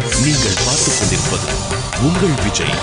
நீங்கள் பார்த்துக் கொண்டிருப்பது உங்கள் விஜய்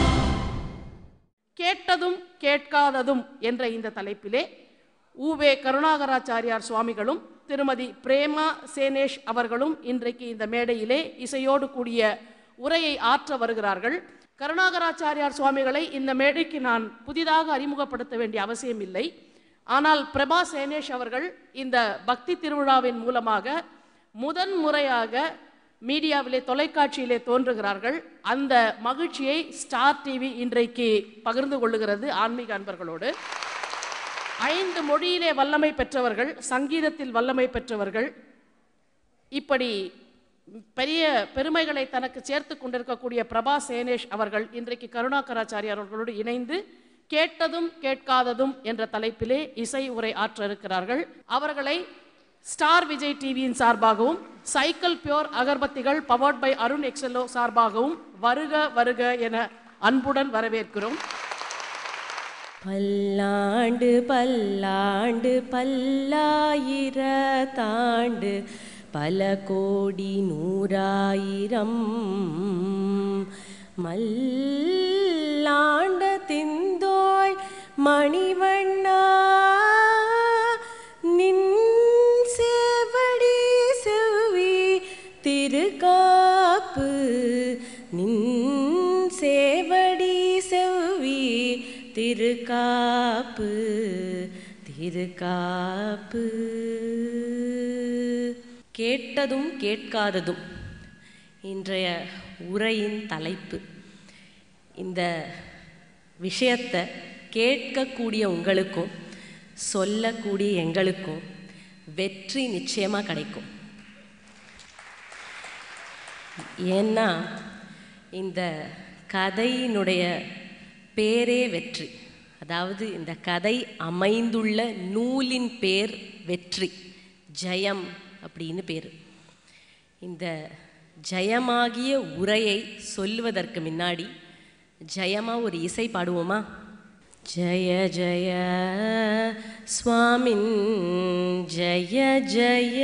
கேட்டதும் கேட்காததும் என்ற இந்த தலைப்பிலே ஊவே கருணாகராச்சாரியார் சுவாமிகளும் திருமதி பிரேமா சேனேஷ் அவர்களும் இன்றைக்கு இந்த மேடையிலே இசையோடு கூடிய உரையை ஆற்ற வருகிறார்கள் கருணாகராச்சாரியார் சுவாமிகளை இந்த மேடைக்கு நான் புதிதாக அறிமுகப்படுத்த வேண்டிய அவசியம் இல்லை ஆனால் பிரபா சேனேஷ் அவர்கள் இந்த பக்தி திருவிழாவின் மூலமாக முதன் முறையாக மீடியாவிலே தொலைக்காட்சியிலே தோன்றுகிறார்கள் அந்த மகிழ்ச்சியை ஸ்டார் டிவி இன்றைக்கு பகிர்ந்து கொள்ளுகிறது ஆன்மீக அன்பர்களோடு ஐந்து மொழியிலே வல்லமை பெற்றவர்கள் சங்கீதத்தில் வல்லமை பெற்றவர்கள் இப்படி பெரிய பெருமைகளை தனக்கு சேர்த்து கொண்டிருக்கக்கூடிய பிரபா சேனேஷ் அவர்கள் இன்றைக்கு கருணாகராச்சாரியார் அவர்களோடு இணைந்து கேட்டதும் கேட்காததும் என்ற தலைப்பிலே இசை உரை ஆற்ற இருக்கிறார்கள் அவர்களை ஸ்டார் விஜய் டிவியின் சார்பாகவும் சைக்கிள் பியோர் அகர்பத்திகள் பவர்ட் பை அருண் எக்ஸலோ சார்பாகவும் வருக வருக என அன்புடன் வரவேற்கிறோம் பல்லாண்டு பல்லாண்டு பல்லாயிரத்தாண்டு பல கோடி நூறாயிரம் மல்லாண்ட திந்தோள் மணிவண்ணா நின் சேவடி செவ்வி திருக்காப்பு நின் சேவடி செவ்வி திருக்காப்பு திருக்காப்பு கேட்டதும் கேட்காததும் இன்றைய உரையின் தலைப்பு இந்த விஷயத்தை கேட்கக்கூடிய உங்களுக்கும் சொல்லக்கூடிய எங்களுக்கும் வெற்றி நிச்சயமாக கிடைக்கும் ஏன்னா இந்த கதையினுடைய பேரே வெற்றி அதாவது இந்த கதை அமைந்துள்ள நூலின் பேர் வெற்றி ஜெயம் அப்படின்னு பேர் இந்த ஜெயமாகிய உரையை சொல்லுவதற்கு முன்னாடி ஜெயமா ஒரு இசை பாடுவோமா ஜய ஜய சுவாமின் ஜய ஜய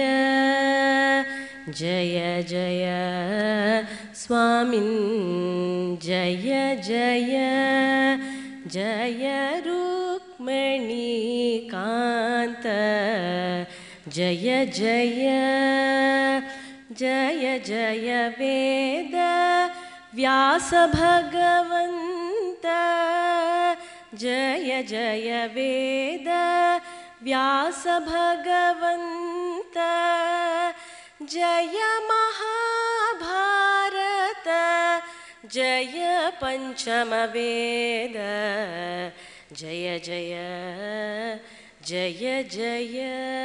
ஜய ஜய சுவாமின் ஜய ஜய ஜய ருக்மணி காந்த ஜய ஜய ஜய ஜய வேத व्यास भगवन्त जय जय वेद व्यास भगवन्त जय महाभारत जय पञ्चमवेद जय जय जय जय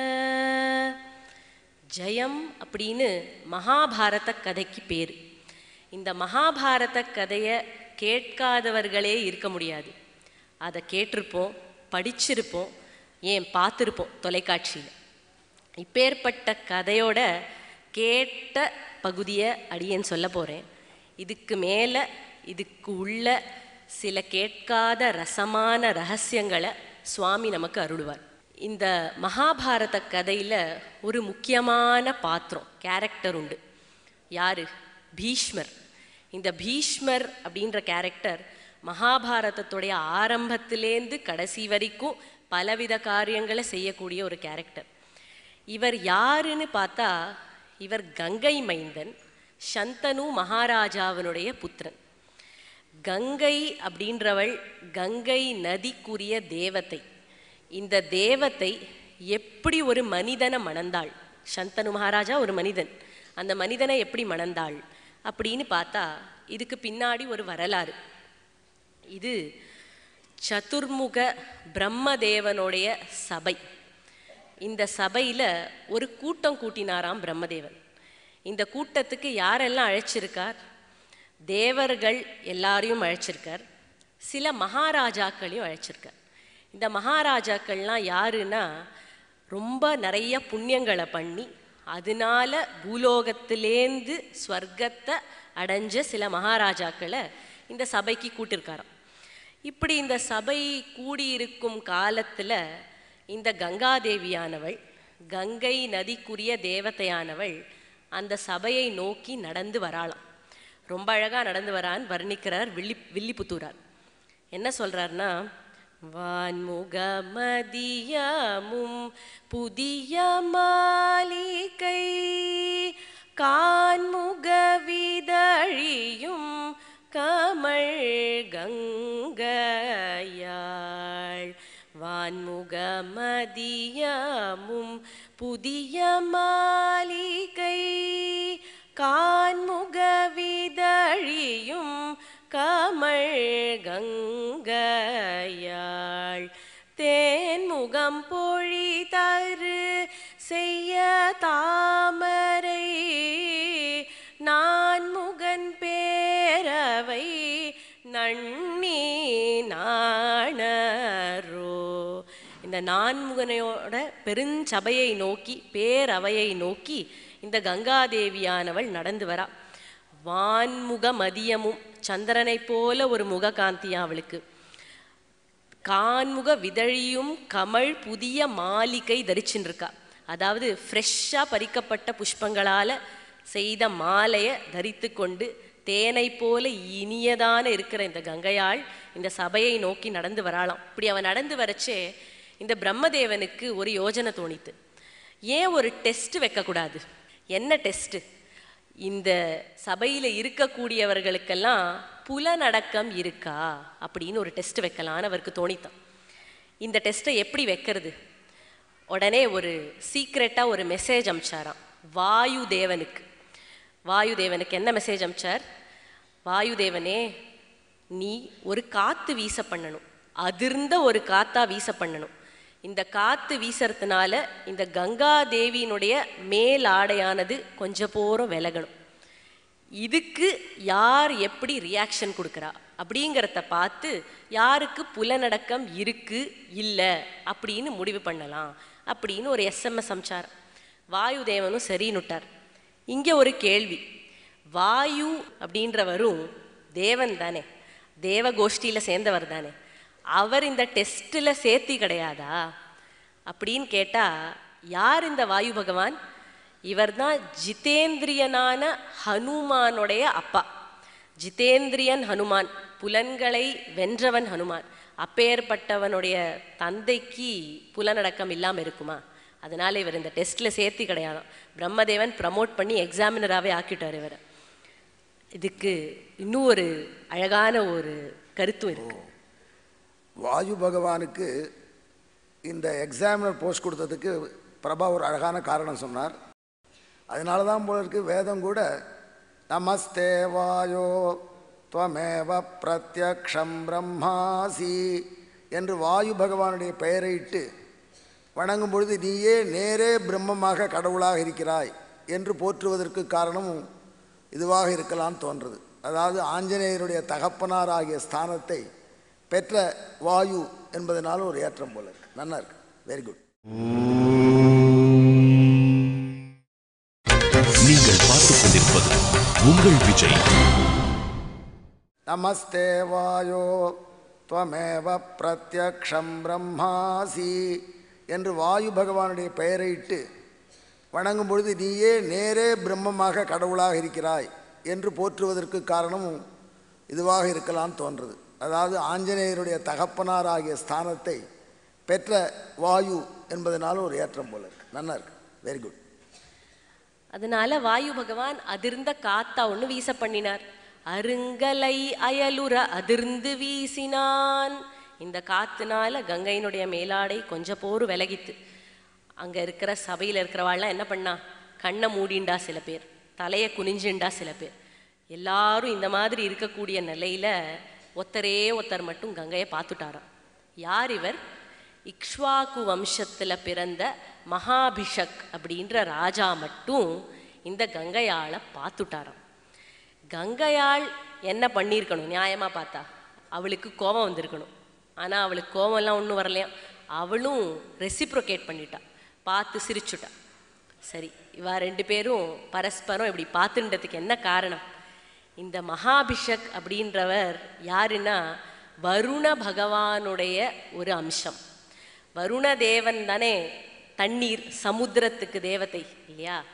ஜெயம் அப்படின்னு மகாபாரத கதைக்கு பேர் இந்த மகாபாரத கதையை கேட்காதவர்களே இருக்க முடியாது அதை கேட்டிருப்போம் படிச்சிருப்போம் ஏன் பார்த்துருப்போம் தொலைக்காட்சியில் இப்பேற்பட்ட கதையோட கேட்ட பகுதியை அடியேன் சொல்ல போகிறேன் இதுக்கு மேலே இதுக்கு உள்ள சில கேட்காத ரசமான ரகசியங்களை சுவாமி நமக்கு அருள்வார் இந்த மகாபாரத கதையில் ஒரு முக்கியமான பாத்திரம் கேரக்டர் உண்டு யாரு பீஷ்மர் இந்த பீஷ்மர் அப்படின்ற கேரக்டர் மகாபாரதத்துடைய ஆரம்பத்திலேருந்து கடைசி வரைக்கும் பலவித காரியங்களை செய்யக்கூடிய ஒரு கேரக்டர் இவர் யாருன்னு பார்த்தா இவர் கங்கை மைந்தன் சந்தனு மகாராஜாவினுடைய புத்திரன் கங்கை அப்படின்றவள் கங்கை நதிக்குரிய தேவதை இந்த தேவதை எப்படி ஒரு மனிதனை மணந்தாள் சந்தனு மகாராஜா ஒரு மனிதன் அந்த மனிதனை எப்படி மணந்தாள் அப்படின்னு பார்த்தா இதுக்கு பின்னாடி ஒரு வரலாறு இது சதுர்முக பிரம்மதேவனுடைய சபை இந்த சபையில் ஒரு கூட்டம் கூட்டினாராம் பிரம்மதேவன் இந்த கூட்டத்துக்கு யாரெல்லாம் அழைச்சிருக்கார் தேவர்கள் எல்லாரையும் அழைச்சிருக்கார் சில மகாராஜாக்களையும் அழைச்சிருக்கார் இந்த மகாராஜாக்கள்லாம் யாருன்னா ரொம்ப நிறைய புண்ணியங்களை பண்ணி அதனால பூலோகத்திலேந்து ஸ்வர்க்கத்தை அடைஞ்ச சில மகாராஜாக்களை இந்த சபைக்கு கூட்டிருக்காராம் இப்படி இந்த சபை கூடியிருக்கும் காலத்தில் இந்த கங்காதேவியானவள் கங்கை நதிக்குரிய தேவதையானவள் அந்த சபையை நோக்கி நடந்து வராளாம் ரொம்ப அழகா நடந்து வரான் வர்ணிக்கிறார் வில்லி வில்லிபுத்தூரார் என்ன சொல்றாருன்னா வான்முகமதியமும் புதிய மாளிகை கான்முக விதழியும் கமழ் கங்கையாள் வான்முகமதியமும் புதிய மாளிகை கான்முக விதழியும் கமழ் கங்கையாள் தேன்முகம் பொழி தரு செய்ய தாமரை நான் முகன் பேரவை நன்னி நாணரோ இந்த நான்முகனையோட பெருஞ்சபையை நோக்கி பேரவையை நோக்கி இந்த கங்காதேவியானவள் நடந்து வரா வான்முக மதியமும் சந்திரனைப் போல ஒரு முககாந்தியா அவளுக்கு கான்முக விதழியும் கமழ் புதிய மாளிகை தரிச்சுன்னு இருக்கா அதாவது ஃப்ரெஷ்ஷாக பறிக்கப்பட்ட புஷ்பங்களால் செய்த மாலையை தரித்து கொண்டு தேனை போல இனியதான இருக்கிற இந்த கங்கையாள் இந்த சபையை நோக்கி நடந்து வராளாம் இப்படி அவன் நடந்து வரச்சே இந்த பிரம்மதேவனுக்கு ஒரு யோஜனை தோணித்து ஏன் ஒரு டெஸ்ட் வைக்கக்கூடாது என்ன டெஸ்ட்டு இந்த சபையில் இருக்கக்கூடியவர்களுக்கெல்லாம் புலனடக்கம் இருக்கா அப்படின்னு ஒரு டெஸ்ட் வைக்கலான்னு அவருக்கு தோணித்தான் இந்த டெஸ்ட்டை எப்படி வைக்கிறது உடனே ஒரு சீக்ரெட்டாக ஒரு மெசேஜ் அமிச்சாராம் வாயு தேவனுக்கு வாயு தேவனுக்கு என்ன மெசேஜ் அமிச்சார் வாயு தேவனே நீ ஒரு காத்து வீச பண்ணணும் அதிர்ந்த ஒரு காத்தா வீச பண்ணணும் இந்த காத்து வீசறதுனால இந்த கங்கா தேவியினுடைய மேல் ஆடையானது கொஞ்சம் போரம் விலகணும் இதுக்கு யார் எப்படி ரியாக்ஷன் கொடுக்குறா அப்படிங்கிறத பார்த்து யாருக்கு புலனடக்கம் இருக்கு இல்லை அப்படின்னு முடிவு பண்ணலாம் அப்படின்னு ஒரு எஸ்எம்எஸ் அமிச்சார் வாயு தேவனும் சரின்னுட்டார் இங்கே ஒரு கேள்வி வாயு அப்படின்றவரும் தேவன் தானே தேவ கோஷ்டியில் சேர்ந்தவர் தானே அவர் இந்த டெஸ்ட்டில் சேர்த்தி கிடையாதா அப்படின்னு கேட்டால் யார் இந்த வாயு பகவான் இவர்தான் ஜிதேந்திரியனான ஹனுமானுடைய அப்பா ஜிதேந்திரியன் ஹனுமான் புலன்களை வென்றவன் ஹனுமான் அப்பேற்பட்டவனுடைய தந்தைக்கு புலனடக்கம் இல்லாமல் இருக்குமா அதனால இவர் இந்த டெஸ்ட்டில் சேர்த்தி கிடையாதாம் பிரம்மதேவன் ப்ரமோட் பண்ணி எக்ஸாமினராகவே ஆக்கிட்டார் இவரை இதுக்கு இன்னும் ஒரு அழகான ஒரு கருத்தும் இருக்கு வாயு பகவானுக்கு இந்த எக்ஸாமினர் போஸ்ட் கொடுத்ததுக்கு பிரபா ஒரு அழகான காரணம் சொன்னார் அதனால தான் போல இருக்கு வேதம் கூட நமஸ்தே வாயோ துவமேவ பிரத்யக்ஷம் பிரம்மாசி என்று வாயு பகவானுடைய பெயரையிட்டு வணங்கும் பொழுது நீயே நேரே பிரம்மமாக கடவுளாக இருக்கிறாய் என்று போற்றுவதற்கு காரணமும் இதுவாக இருக்கலாம் தோன்றது அதாவது ஆஞ்சநேயருடைய தகப்பனார் ஆகிய ஸ்தானத்தை பெற்ற வாயு என்பதனால ஒரு ஏற்றம் போல இருக்கு நல்லா இருக்கு வெரி குட் நீங்கள் பார்த்துக் கொண்டிருப்பது உங்கள் விஜய் நமஸ்தே வாயோ துவமேவ பிரத்யக்ஷம் பிரம்மாசி என்று வாயு பகவானுடைய பெயரையிட்டு வணங்கும் பொழுது நீயே நேரே பிரம்மமாக கடவுளாக இருக்கிறாய் என்று போற்றுவதற்கு காரணமும் இதுவாக இருக்கலாம் தோன்றது அதாவது ஆஞ்சநேயருடைய தகப்பனார் ஆகிய ஸ்தானத்தை பெற்ற வாயு என்பதனால ஒரு ஏற்றம் போல இருக்கு நல்லா இருக்கு வெரி குட் அதனால வாயு பகவான் அதிர்ந்த காத்தா ஒன்று வீச பண்ணினார் அருங்கலை அயலுற அதிர்ந்து வீசினான் இந்த காத்துனால கங்கையினுடைய மேலாடை கொஞ்சம் போரு விலகித்து அங்கே இருக்கிற சபையில் இருக்கிறவாள்லாம் என்ன பண்ணா கண்ணை மூடிண்டா சில பேர் தலையை குனிஞ்சுண்டா சில பேர் எல்லாரும் இந்த மாதிரி இருக்கக்கூடிய நிலையில ஒத்தரே ஒருத்தர் மட்டும் கங்கையை பார்த்துட்டாராம் யார் இவர் இக்ஷ்வாக்கு வம்சத்தில் பிறந்த மகாபிஷக் அப்படின்ற ராஜா மட்டும் இந்த கங்கையாளை பார்த்துட்டாராம் கங்கையாள் என்ன பண்ணியிருக்கணும் நியாயமாக பார்த்தா அவளுக்கு கோபம் வந்திருக்கணும் ஆனால் அவளுக்கு கோபம்லாம் ஒன்றும் வரலையாம் அவளும் ரெசிப்ரோகேட் பண்ணிட்டா பார்த்து சிரிச்சுட்டா சரி இவா ரெண்டு பேரும் பரஸ்பரம் இப்படி பார்த்துன்றதுக்கு என்ன காரணம் இந்த மகாபிஷக் அப்படின்றவர் யாருன்னா வருண பகவானுடைய ஒரு அம்சம் வருண தேவன் தானே தண்ணீர் சமுத்திரத்துக்கு தேவதை இல்லையா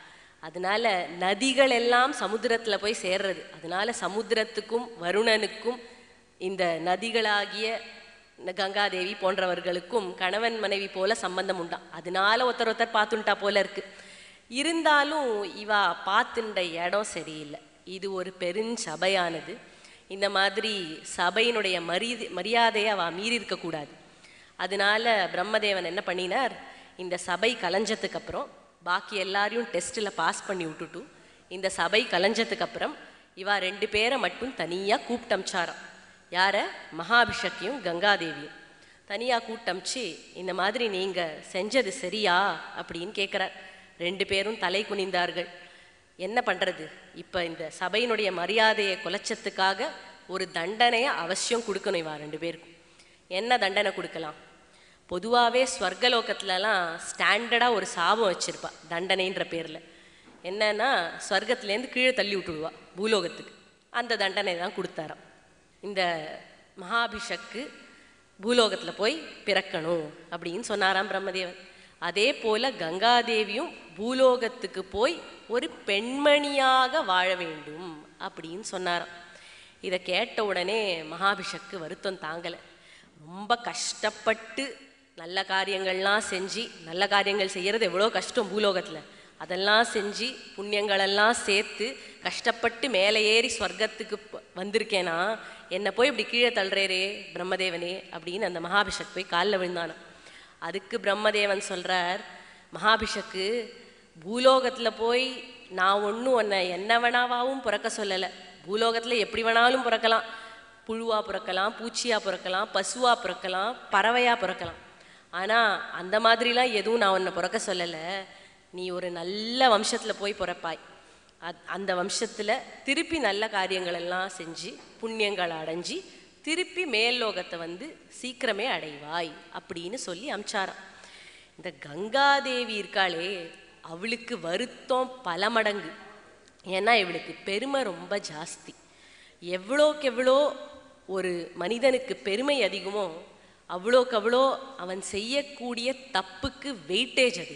அதனால நதிகள் எல்லாம் சமுத்திரத்துல போய் சேர்றது அதனால சமுத்திரத்துக்கும் வருணனுக்கும் இந்த நதிகளாகிய இந்த கங்காதேவி போன்றவர்களுக்கும் கணவன் மனைவி போல சம்பந்தம் உண்டாம் அதனால ஒருத்தர் ஒருத்தர் பார்த்துட்டா போல இருக்கு இருந்தாலும் இவா பார்த்துன்ற இடம் சரியில்லை இது ஒரு பெருஞ்சபையானது இந்த மாதிரி சபையினுடைய மரியாதை மரியாதையை அவ மீறி இருக்கக்கூடாது அதனால பிரம்மதேவன் என்ன பண்ணினார் இந்த சபை கலைஞ்சதுக்கு அப்புறம் பாக்கி எல்லாரையும் டெஸ்ட்டில் பாஸ் பண்ணி விட்டுட்டு இந்த சபை கலைஞ்சதுக்கு அப்புறம் இவா ரெண்டு பேரை மட்டும் தனியாக கூப்பிட்டு அமிச்சாராம் யார மகாபிஷக்கையும் கங்காதேவியும் தனியாக கூட்டமிச்சு இந்த மாதிரி நீங்கள் செஞ்சது சரியா அப்படின்னு கேட்குறார் ரெண்டு பேரும் தலை குனிந்தார்கள் என்ன பண்ணுறது இப்போ இந்த சபையினுடைய மரியாதையை குலைச்சத்துக்காக ஒரு தண்டனையை அவசியம் கொடுக்கணும் இவா ரெண்டு பேருக்கும் என்ன தண்டனை கொடுக்கலாம் பொதுவாகவே ஸ்வர்கலோகத்துலலாம் ஸ்டாண்டர்டாக ஒரு சாபம் வச்சிருப்பா தண்டனைன்ற பேரில் என்னன்னா ஸ்வர்க்கத்துலேருந்து கீழே தள்ளி விட்டுடுவா பூலோகத்துக்கு அந்த தண்டனை தான் கொடுத்தாராம் இந்த மகாபிஷக்கு பூலோகத்தில் போய் பிறக்கணும் அப்படின்னு சொன்னாராம் பிரம்மதேவன் அதே போல கங்காதேவியும் பூலோகத்துக்கு போய் ஒரு பெண்மணியாக வாழ வேண்டும் அப்படின்னு சொன்னாராம் இதை கேட்ட உடனே மகாபிஷக்கு வருத்தம் தாங்கலை ரொம்ப கஷ்டப்பட்டு நல்ல காரியங்கள்லாம் செஞ்சு நல்ல காரியங்கள் செய்யறது எவ்வளோ கஷ்டம் பூலோகத்தில் அதெல்லாம் செஞ்சு புண்ணியங்களெல்லாம் சேர்த்து கஷ்டப்பட்டு மேலே ஏறி ஸ்வர்க்கத்துக்கு ப- வந்திருக்கேனா என்னை போய் இப்படி கீழே தள்ளுறேரே பிரம்மதேவனே அப்படின்னு அந்த மகாபிஷக் போய் காலில் விழுந்தானாம் அதுக்கு பிரம்மதேவன் சொல்றார் மகாபிஷக்கு பூலோகத்தில் போய் நான் ஒன்றும் உன்னை என்ன வேணாவாவும் பிறக்க சொல்லலை பூலோகத்தில் எப்படி வேணாலும் பிறக்கலாம் புழுவா பிறக்கலாம் பூச்சியா பிறக்கலாம் பசுவா பிறக்கலாம் பறவையா பிறக்கலாம் ஆனால் அந்த மாதிரிலாம் எதுவும் நான் உன்னை பிறக்க சொல்லலை நீ ஒரு நல்ல வம்சத்தில் போய் பிறப்பாய் அத் அந்த வம்சத்தில் திருப்பி நல்ல காரியங்கள் எல்லாம் செஞ்சு புண்ணியங்களை அடைஞ்சி திருப்பி மேல்லோகத்தை வந்து சீக்கிரமே அடைவாய் அப்படின்னு சொல்லி அமிச்சாராம் இந்த கங்காதேவி இருக்காளே அவளுக்கு வருத்தம் பல மடங்கு ஏன்னா இவளுக்கு பெருமை ரொம்ப ஜாஸ்தி எவ்வளோக்கு எவ்வளோ ஒரு மனிதனுக்கு பெருமை அதிகமோ அவ்வளோக்கு அவ்வளோ அவன் செய்யக்கூடிய தப்புக்கு வெயிட்டேஜ் அது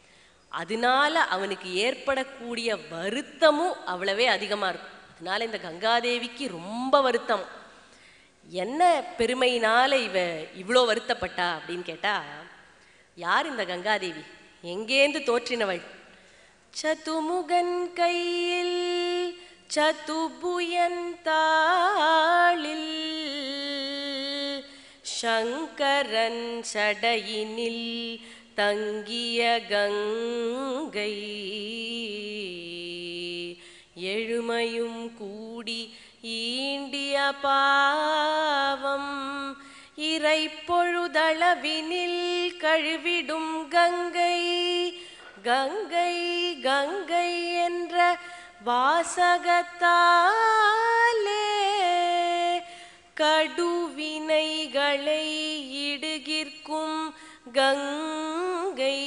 அதனால அவனுக்கு ஏற்படக்கூடிய வருத்தமும் அவ்வளவே அதிகமாக இருக்கும் அதனால இந்த கங்காதேவிக்கு ரொம்ப வருத்தம் என்ன பெருமையினால இவ இவ்வளோ வருத்தப்பட்டா அப்படின்னு கேட்டா யார் இந்த கங்காதேவி எங்கேந்து தோற்றினவள் சதுமுகன் கையில் சதுபுயன் தாளில் சங்கரன் சடையினில் தங்கிய கங்கை எழுமையும் கூடி ஈண்டிய பாவம் இறை பொழுதளவினில் கழுவிடும் கங்கை கங்கை கங்கை என்ற வாசகத்தாலே கடுவினைகளை இடுகிற்கும் கங்கை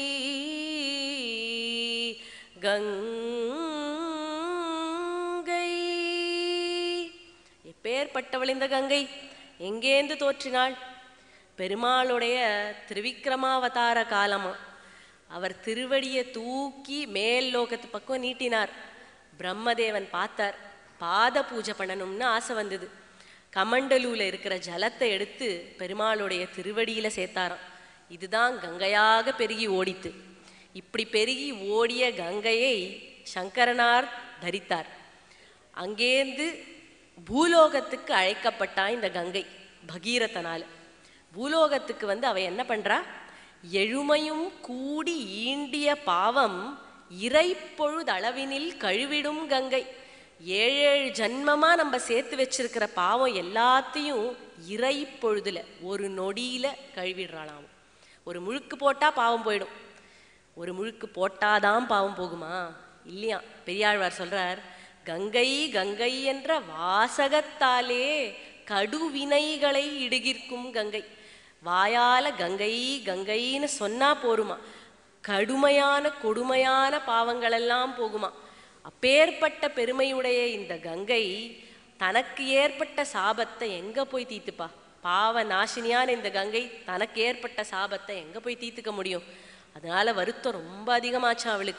கங்கை எப்பேற்பட்டவள் இந்த கங்கை எங்கேந்து தோற்றினாள் பெருமாளுடைய திருவிக்கிரமாவதார காலமா அவர் திருவடியை தூக்கி மேல் லோகத்து பக்கம் நீட்டினார் பிரம்மதேவன் பார்த்தார் பாத பூஜை பண்ணணும்னு ஆசை வந்தது கமண்டலூல இருக்கிற ஜலத்தை எடுத்து பெருமாளுடைய திருவடியில சேர்த்தாராம் இதுதான் கங்கையாக பெருகி ஓடித்து இப்படி பெருகி ஓடிய கங்கையை சங்கரனார் தரித்தார் அங்கேருந்து பூலோகத்துக்கு அழைக்கப்பட்டா இந்த கங்கை பகீரதனால பூலோகத்துக்கு வந்து அவ என்ன பண்றா எழுமையும் கூடி ஈண்டிய பாவம் இறைப்பொழுதளவினில் கழுவிடும் கங்கை ஏழு ஏழு ஜன்மமா நம்ம சேர்த்து வச்சிருக்கிற பாவம் எல்லாத்தையும் இறை பொழுதுல ஒரு நொடியில கழுவிடுறாளாம் ஒரு முழுக்கு போட்டா பாவம் போயிடும் ஒரு முழுக்கு போட்டாதான் பாவம் போகுமா இல்லையா பெரியாழ்வார் சொல்றார் கங்கை கங்கை என்ற வாசகத்தாலே கடுவினைகளை இடுகிற்கும் கங்கை வாயால கங்கை கங்கைன்னு சொன்னா போருமா கடுமையான கொடுமையான பாவங்களெல்லாம் போகுமா அப்பேற்பட்ட பெருமையுடைய இந்த கங்கை தனக்கு ஏற்பட்ட சாபத்தை எங்க போய் தீத்துப்பா பாவ நாசினியான இந்த கங்கை தனக்கு ஏற்பட்ட சாபத்தை எங்க போய் தீர்த்துக்க முடியும் அதனால வருத்தம் ரொம்ப அதிகமாச்சாம் அவளுக்கு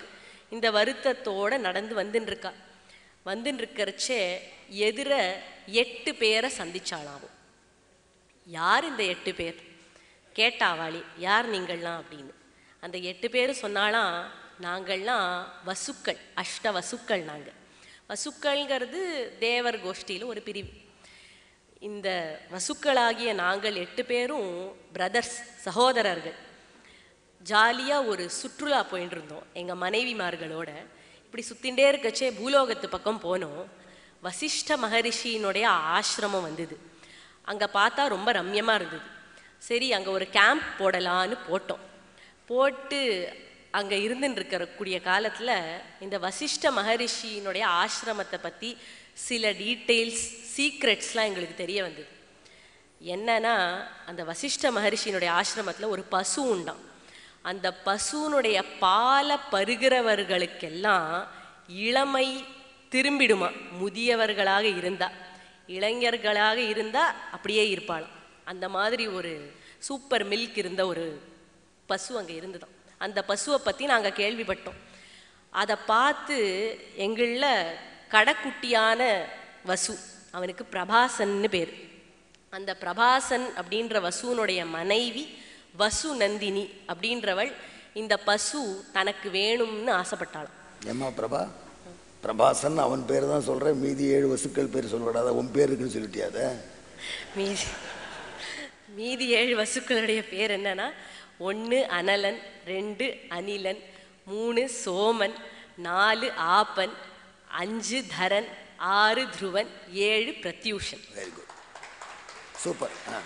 இந்த வருத்தத்தோட நடந்து வந்துன்னு இருக்கா வந்துன்னு இருக்கிறச்சே எதிர எட்டு பேரை சந்திச்சாளாவும் யார் இந்த எட்டு பேர் கேட்டாவாளி யார் நீங்கள்லாம் அப்படின்னு அந்த எட்டு பேர் சொன்னாலாம் நாங்கள்லாம் வசுக்கள் அஷ்ட வசுக்கள் நாங்கள் வசுக்கள்ங்கிறது தேவர் கோஷ்டியில் ஒரு பிரிவு இந்த வசுக்களாகிய நாங்கள் எட்டு பேரும் பிரதர்ஸ் சகோதரர்கள் ஜாலியாக ஒரு சுற்றுலா போயிட்டு இருந்தோம் எங்கள் மனைவிமார்களோட இப்படி சுத்திண்டே இருக்கச்சே பூலோகத்து பக்கம் போனோம் வசிஷ்ட மகரிஷியினுடைய ஆசிரமம் வந்தது அங்கே பார்த்தா ரொம்ப ரம்யமாக இருந்தது சரி அங்கே ஒரு கேம்ப் போடலான்னு போட்டோம் போட்டு அங்கே இருந்துன்னு இருக்கக்கூடிய காலத்தில் இந்த வசிஷ்ட மகரிஷியினுடைய ஆசிரமத்தை பற்றி சில டீட்டெயில்ஸ் சீக்ரெட்ஸ்லாம் எங்களுக்கு தெரிய வந்தது என்னன்னா அந்த வசிஷ்ட மகரிஷியினுடைய ஆசிரமத்தில் ஒரு பசு உண்டாம் அந்த பசுனுடைய பாலை பருகிறவர்களுக்கெல்லாம் இளமை திரும்பிடுமா முதியவர்களாக இருந்தா இளைஞர்களாக இருந்தா அப்படியே இருப்பாளாம் அந்த மாதிரி ஒரு சூப்பர் மில்க் இருந்த ஒரு பசு அங்கே இருந்ததாம் அந்த பசுவை பற்றி நாங்கள் கேள்விப்பட்டோம் அதை பார்த்து எங்களில் கடைக்குட்டியான வசு அவனுக்கு பிரபாசன்னு பேர் அந்த பிரபாசன் அப்படின்ற வசுனுடைய மனைவி வசு நந்தினி அப்படின்றவள் இந்த பசு தனக்கு வேணும்னு ஆசைப்பட்டாளாம் ஏம்மா பிரபா பிரபாசன் அவன் பேர் தான் சொல்கிறேன் மீதி ஏழு வசுக்கள் பேர் சொல்லக்கூடாது உன் பேர் இருக்குன்னு சொல்லிட்டியாத மீதி மீதி ஏழு வசுக்களுடைய பேர் என்னன்னா ஒன்று அனலன் ரெண்டு அனிலன் மூணு சோமன் நாலு ஆப்பன் அஞ்சு தரன் ஆறு துருவன் ஏழு பிரத்யூஷன் வெரி குட் சூப்பர் ஆ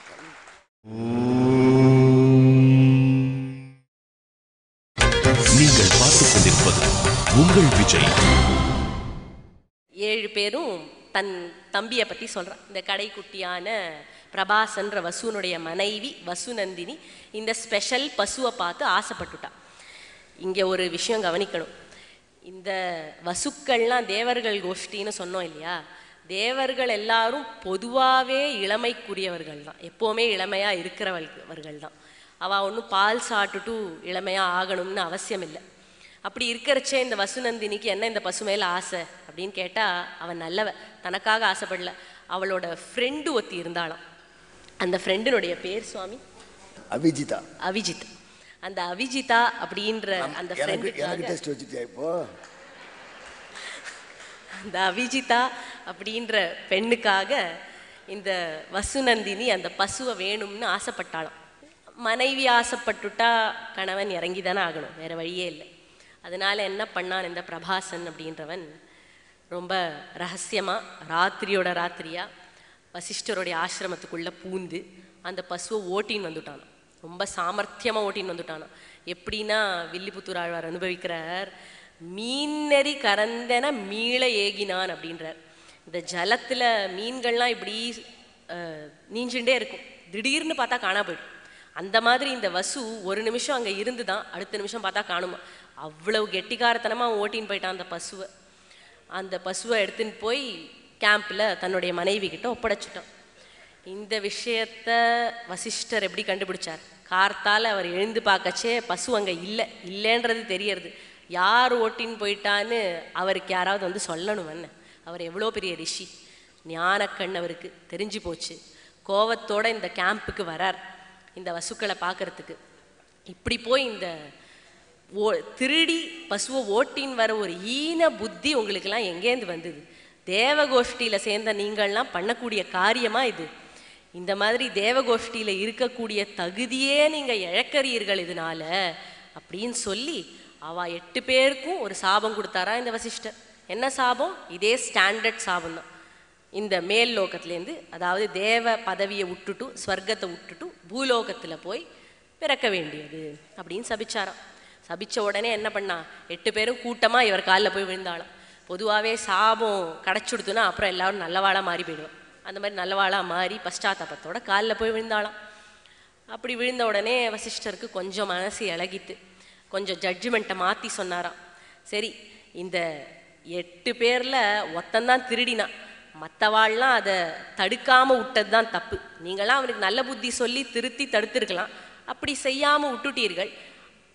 நீங்கள் பார்த்துக் கொண்டிருப்பது உங்கள் விஜய் ஏழு பேரும் தன் தம்பியை பற்றி சொல்கிறான் இந்த கடைக்குட்டியான பிரபாசன்ற வசுனுடைய மனைவி வசுநந்தினி இந்த ஸ்பெஷல் பசுவை பார்த்து ஆசைப்பட்டுட்டா இங்கே ஒரு விஷயம் கவனிக்கணும் இந்த வசுக்கள்லாம் தேவர்கள் கோஷ்டின்னு சொன்னோம் இல்லையா தேவர்கள் எல்லாரும் பொதுவாகவே இளமைக்குரியவர்கள் தான் எப்போவுமே இளமையாக இருக்கிறவர்கள் தான் அவள் ஒன்றும் பால் சாப்பிட்டுட்டு இளமையாக ஆகணும்னு அவசியம் இல்லை அப்படி இருக்கிறச்சே இந்த வசுநந்தினிக்கு என்ன இந்த பசு மேல ஆசை அப்படின்னு கேட்டா அவன் நல்லவ தனக்காக ஆசைப்படல அவளோட ஃப்ரெண்டு ஒத்தி இருந்தாளாம் அந்த ஃப்ரெண்டினுடைய பேர் சுவாமி அபிஜிதா அவிஜித் அந்த அவிஜிதா அப்படின்ற அந்த எனக்கு எனக்கு ஃப்ரெண்டுக்காக டெஸ்ட் வச்சுட்டியா இப்போ அந்த அவிஜிதா அப்படின்ற பெண்ணுக்காக இந்த வசுநந்தினி அந்த பசுவை வேணும்னு ஆசைப்பட்டாளாம் மனைவி ஆசைப்பட்டுட்டா கணவன் இறங்கி தானே ஆகணும் வேற வழியே இல்லை அதனால என்ன பண்ணான் இந்த பிரபாசன் அப்படின்றவன் ரொம்ப ரகசியமா ராத்திரியோட ராத்திரியா வசிஷ்டருடைய ஆசிரமத்துக்குள்ள பூந்து அந்த பசுவை ஓட்டின்னு வந்துட்டானாம் ரொம்ப சாமர்த்தியமா ஓட்டின்னு வந்துட்டானாம் எப்படின்னா வில்லிபுத்தூர் ஆழ்வார் அனுபவிக்கிறார் மீன்னெறி கரந்தன மீள ஏகினான் அப்படின்றார் இந்த ஜலத்துல மீன்கள்லாம் இப்படி அஹ், நீஞ்சுண்டே இருக்கும் திடீர்னு பார்த்தா காணா போயிடும் அந்த மாதிரி இந்த வசு ஒரு நிமிஷம் அங்க இருந்துதான் அடுத்த நிமிஷம் பார்த்தா காணுமா அவ்வளவு கெட்டிக்காரத்தனமா ஓட்டின்னு போயிட்டான் அந்த பசுவை அந்த பசுவை எடுத்துன்னு போய் கேம்ப்ல தன்னுடைய மனைவி கிட்ட ஒப்படைச்சிட்டான் இந்த விஷயத்த வசிஷ்டர் எப்படி கண்டுபிடிச்சார் கார்த்தால அவர் எழுந்து பார்க்கச்சே பசு அங்க இல்லை இல்லைன்றது தெரியறது யார் ஓட்டின்னு போயிட்டான்னு அவருக்கு யாராவது வந்து சொல்லணும் என்ன அவர் எவ்வளோ பெரிய ரிஷி ஞானக்கண் அவருக்கு தெரிஞ்சு போச்சு கோவத்தோட இந்த கேம்புக்கு வரார் இந்த வசுக்களை பார்க்கறதுக்கு இப்படி போய் இந்த ஓ திருடி பசுவை ஓட்டின்னு வர ஒரு ஈன புத்தி உங்களுக்கெல்லாம் எங்கேருந்து வந்தது தேவகோஷ்டியில் சேர்ந்த நீங்கள்லாம் பண்ணக்கூடிய காரியமா இது இந்த மாதிரி தேவகோஷ்டியில் இருக்கக்கூடிய தகுதியே நீங்கள் இழக்கிறீர்கள் இதனால அப்படின்னு சொல்லி அவ எட்டு பேருக்கும் ஒரு சாபம் கொடுத்தாரா இந்த வசிஷ்டர் என்ன சாபம் இதே ஸ்டாண்டர்ட் சாபம் தான் இந்த மேல் லோகத்துலேருந்து அதாவது தேவ பதவியை விட்டுட்டு ஸ்வர்க்கத்தை விட்டுட்டு பூலோகத்தில் போய் பிறக்க வேண்டியது அப்படின்னு சபிச்சாராம் சபிச்ச உடனே என்ன பண்ணா எட்டு பேரும் கூட்டமாக இவர் காலில் போய் விழுந்தாளாம் பொதுவாகவே சாபம் கிடச்சுடுத்துனா அப்புறம் எல்லாரும் நல்லவாளாக மாறி போயிடுவோம் அந்த மாதிரி நல்லவாளாக மாறி பశ్చాத்தாபத்தோட காலில் போய் விழுந்தாளாம் அப்படி விழுந்த உடனே வசிஷ்டருக்கு கொஞ்சம் மனசு இழகிட்டு கொஞ்சம் ஜட்ஜ்மெண்ட்டை மாற்றி சொன்னாராம் சரி இந்த எட்டு பேரில் ஒத்தந்தான் திருடினான் மற்றவாள்லாம் அதை தடுக்காமல் விட்டது தான் தப்பு நீங்களாம் அவனுக்கு நல்ல புத்தி சொல்லி திருத்தி தடுத்திருக்கலாம் அப்படி செய்யாமல் விட்டுட்டீர்கள்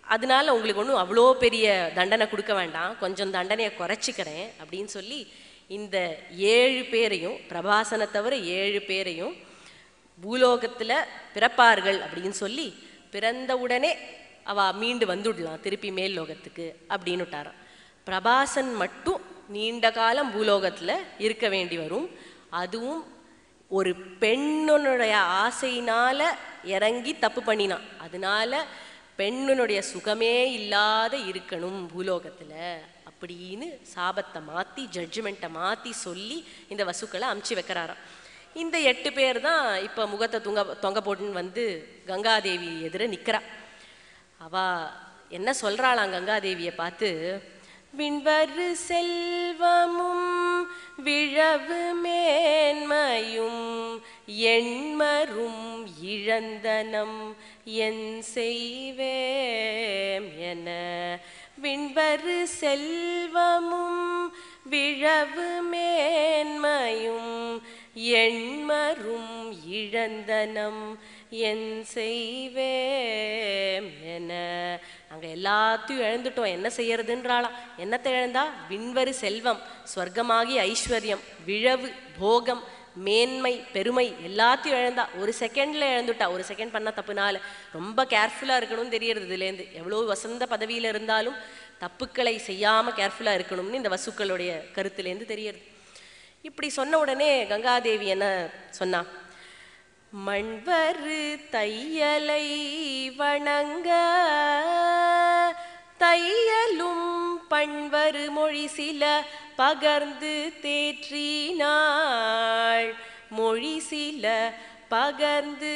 அதனால உங்களுக்கு ஒன்றும் அவ்வளோ பெரிய தண்டனை கொடுக்க வேண்டாம் கொஞ்சம் தண்டனையை குறைச்சிக்கிறேன் அப்படின்னு சொல்லி இந்த ஏழு பேரையும் பிரபாசனை தவிர ஏழு பேரையும் பூலோகத்தில் பிறப்பார்கள் அப்படின்னு சொல்லி பிறந்த உடனே அவ மீண்டு வந்துடலாம் திருப்பி மேல் லோகத்துக்கு அப்படின்னு விட்டாராம் பிரபாசன் மட்டும் நீண்ட காலம் பூலோகத்தில் இருக்க வேண்டி வரும் அதுவும் ஒரு பெண்ணுடைய ஆசையினால இறங்கி தப்பு பண்ணினான் அதனால பெண்ணுனுடைய சுகமே இல்லாத இருக்கணும் பூலோகத்தில் அப்படின்னு சாபத்தை மாற்றி ஜட்ஜ்மெண்ட்டை மாற்றி சொல்லி இந்த வசுக்களை அமுச்சு வைக்கிறாராம் இந்த எட்டு பேர் தான் இப்போ முகத்தை தொங்க தொங்க போட்டுன்னு வந்து கங்காதேவி எதிர நிற்கிறா அவ என்ன சொல்றாளாம் கங்காதேவியை பார்த்து விண்வரு செல்வமும் விழவு மேன்மையும் எண்மரும் இழந்தனம் என் செய்வேம் என விண்வரு செல்வமும் விழவு மேன்மையும் எண்மரும் இழந்தனம் என் செய்வேம் என நாங்கள் எல்லாத்தையும் இழந்துட்டோம் என்ன செய்யறதுன்றாளாம் என்னத்தை இழந்தா விண்வரு செல்வம் ஸ்வர்க்கமாகி ஐஸ்வர்யம் விழவு போகம் மேன்மை பெருமை எல்லாத்தையும் இழந்தா ஒரு செகண்ட்ல இழந்துட்டா ஒரு செகண்ட் பண்ண தப்புனால ரொம்ப கேர்ஃபுல்லாக இருக்கணும்னு தெரியறது இதுலேருந்து எவ்வளோ வசந்த பதவியில் இருந்தாலும் தப்புக்களை செய்யாமல் கேர்ஃபுல்லாக இருக்கணும்னு இந்த வசுக்களுடைய கருத்துலேருந்து தெரியறது இப்படி சொன்ன உடனே கங்காதேவி என்ன சொன்னா மண்வரு தையலை வணங்க தையலும் பண்வரு மொழி சில பகர்ந்து தேற்றினாள் மொழி சில பகர்ந்து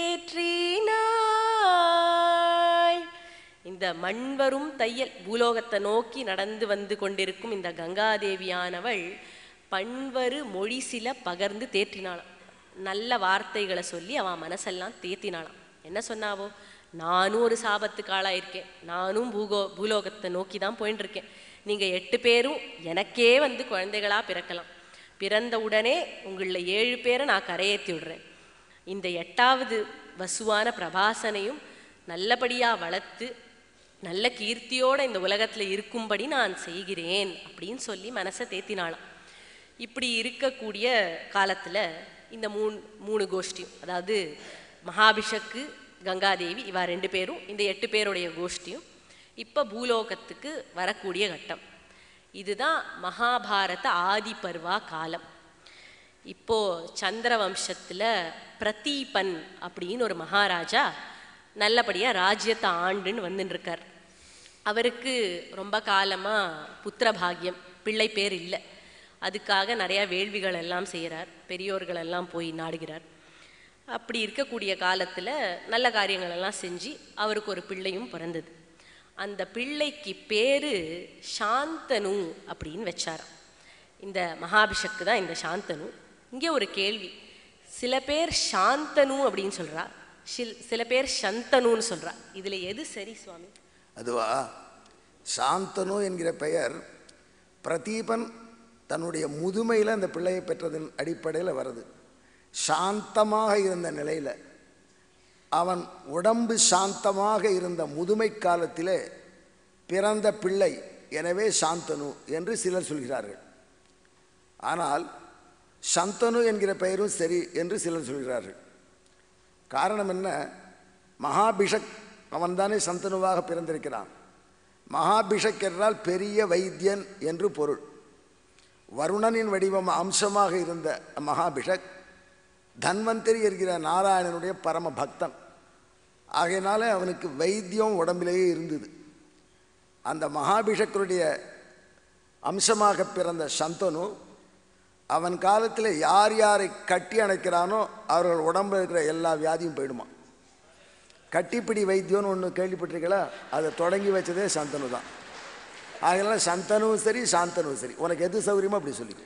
தேற்றினாள் இந்த மண்வரும் தையல் பூலோகத்தை நோக்கி நடந்து வந்து கொண்டிருக்கும் இந்த கங்காதேவியானவள் பண்வரு மொழி சில பகர்ந்து தேற்றினாளாம் நல்ல வார்த்தைகளை சொல்லி அவன் மனசெல்லாம் தேத்தினாளாம் என்ன சொன்னாவோ நானும் ஒரு சாபத்துக்கு ஆளாயிருக்கேன் நானும் பூகோ பூலோகத்தை நோக்கி தான் போயின்னு இருக்கேன் நீங்கள் எட்டு பேரும் எனக்கே வந்து குழந்தைகளாக பிறக்கலாம் பிறந்த உடனே உங்களில் ஏழு பேரை நான் கரையேற்றி விடுறேன் இந்த எட்டாவது வசுவான பிரபாசனையும் நல்லபடியாக வளர்த்து நல்ல கீர்த்தியோட இந்த உலகத்தில் இருக்கும்படி நான் செய்கிறேன் அப்படின்னு சொல்லி மனசை தேத்தினாளாம் இப்படி இருக்கக்கூடிய காலத்தில் இந்த மூணு மூணு கோஷ்டியும் அதாவது மகாபிஷக்கு கங்காதேவி இவா ரெண்டு பேரும் இந்த எட்டு பேருடைய கோஷ்டியும் இப்போ பூலோகத்துக்கு வரக்கூடிய கட்டம் இதுதான் மகாபாரத ஆதி பர்வா காலம் இப்போ சந்திர வம்சத்துல பிரதீபன் அப்படின்னு ஒரு மகாராஜா நல்லபடியா ராஜ்யத்தை ஆண்டுன்னு வந்துன்னு இருக்கார் அவருக்கு ரொம்ப காலமா புத்திர பாக்கியம் பிள்ளை பேர் இல்லை அதுக்காக நிறைய வேள்விகள் எல்லாம் செய்கிறார் பெரியோர்கள் எல்லாம் போய் நாடுகிறார் அப்படி இருக்கக்கூடிய காலத்தில் நல்ல காரியங்கள் எல்லாம் செஞ்சு அவருக்கு ஒரு பிள்ளையும் பிறந்தது அந்த பிள்ளைக்கு பேரு சாந்தனு அப்படின்னு வச்சாராம் இந்த மகாபிஷக்கு தான் இந்த சாந்தனு இங்கே ஒரு கேள்வி சில பேர் சாந்தனு அப்படின்னு சொல்றா சில் சில பேர் சந்தனுன்னு சொல்றா இதுல எது சரி சுவாமி அதுவா சாந்தனு என்கிற பெயர் பிரதீபன் தன்னுடைய முதுமையில் அந்த பிள்ளையை பெற்றதன் அடிப்படையில் வருது சாந்தமாக இருந்த நிலையில் அவன் உடம்பு சாந்தமாக இருந்த முதுமை காலத்திலே பிறந்த பிள்ளை எனவே சாந்தனு என்று சிலர் சொல்கிறார்கள் ஆனால் சந்தனு என்கிற பெயரும் சரி என்று சிலர் சொல்கிறார்கள் காரணம் என்ன மகாபிஷக் அவன்தானே சந்தனுவாக பிறந்திருக்கிறான் மகாபிஷக் என்றால் பெரிய வைத்தியன் என்று பொருள் வருணனின் வடிவம் அம்சமாக இருந்த மகாபிஷக் தன்வந்தரி என்கிற நாராயணனுடைய பரம பக்தன் ஆகையினால அவனுக்கு வைத்தியம் உடம்பிலேயே இருந்தது அந்த மகாபிஷக்கருடைய அம்சமாக பிறந்த சந்தனு அவன் காலத்தில் யார் யாரை கட்டி அணைக்கிறானோ அவர்கள் உடம்புல இருக்கிற எல்லா வியாதியும் போயிடுமா கட்டிப்பிடி வைத்தியம்னு ஒன்று கேள்விப்பட்டிருக்கீங்களா அதை தொடங்கி வச்சதே சந்தனு தான் அதனால சந்தனும் சரி சாந்தனும் சரி உனக்கு எது சௌகரியமோ அப்படி சொல்லிக்கோ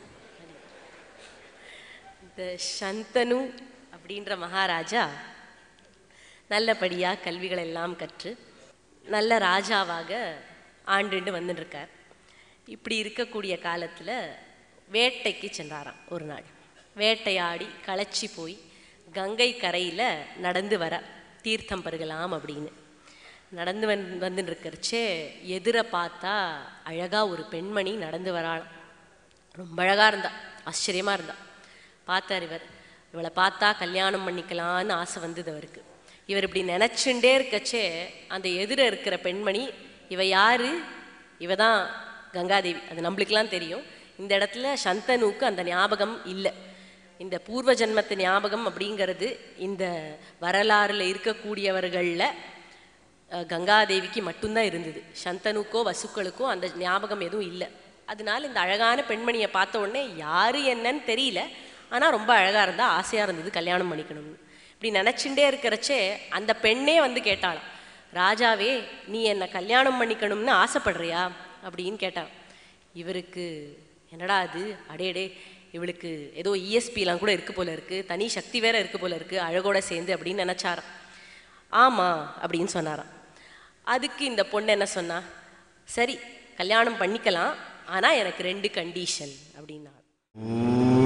இந்த சந்தனு அப்படின்ற மகாராஜா நல்லபடியா கல்விகள் எல்லாம் கற்று நல்ல ராஜாவாக ஆண்டுண்டு வந்துட்டு இருக்கார் இப்படி இருக்கக்கூடிய காலத்துல வேட்டைக்கு சென்றாராம் ஒரு நாள் வேட்டையாடி களைச்சி போய் கங்கை கரையில நடந்து வர தீர்த்தம் பருகலாம் அப்படின்னு நடந்து வந் வந்துன்னு இருக்கிறச்சே எதிர பார்த்தா அழகா ஒரு பெண்மணி நடந்து வராளாம் ரொம்ப அழகா இருந்தா ஆச்சரியமா இருந்தா பார்த்தார் இவர் இவளை பார்த்தா கல்யாணம் பண்ணிக்கலான்னு ஆசை வந்தது அவருக்கு இவர் இப்படி நினைச்சுட்டே இருக்கச்சே அந்த எதிர இருக்கிற பெண்மணி இவ யாரு இவ தான் கங்காதேவி அது நம்மளுக்கெல்லாம் தெரியும் இந்த இடத்துல சந்தனுக்கு அந்த ஞாபகம் இல்லை இந்த பூர்வ ஜென்மத்து ஞாபகம் அப்படிங்கிறது இந்த வரலாறுல இருக்கக்கூடியவர்களில் அஹ், கங்காதேவிக்கு மட்டும்தான் இருந்தது சந்தனுக்கோ வசுக்களுக்கோ அந்த ஞாபகம் எதுவும் இல்லை அதனால இந்த அழகான பெண்மணியை பார்த்த உடனே யாரு என்னன்னு தெரியல ஆனா ரொம்ப அழகா இருந்தா ஆசையா இருந்தது கல்யாணம் பண்ணிக்கணும்னு இப்படி நினைச்சுட்டே இருக்கிறச்சே அந்த பெண்ணே வந்து கேட்டாளாம் ராஜாவே நீ என்னை கல்யாணம் பண்ணிக்கணும்னு ஆசைப்படுறியா அப்படின்னு கேட்டான் இவருக்கு என்னடா அது அடேடே இவளுக்கு ஏதோ இஎஸ்பிலாம் கூட இருக்கு போல இருக்கு தனி சக்தி வேற இருக்கு போல இருக்கு அழகோட சேர்ந்து அப்படின்னு நினைச்சாராம் ஆமா அப்படின்னு சொன்னாராம் அதுக்கு இந்த பொண்ணு என்ன சொன்னா சரி கல்யாணம் பண்ணிக்கலாம் ஆனா எனக்கு ரெண்டு கண்டிஷன் அப்படின்னா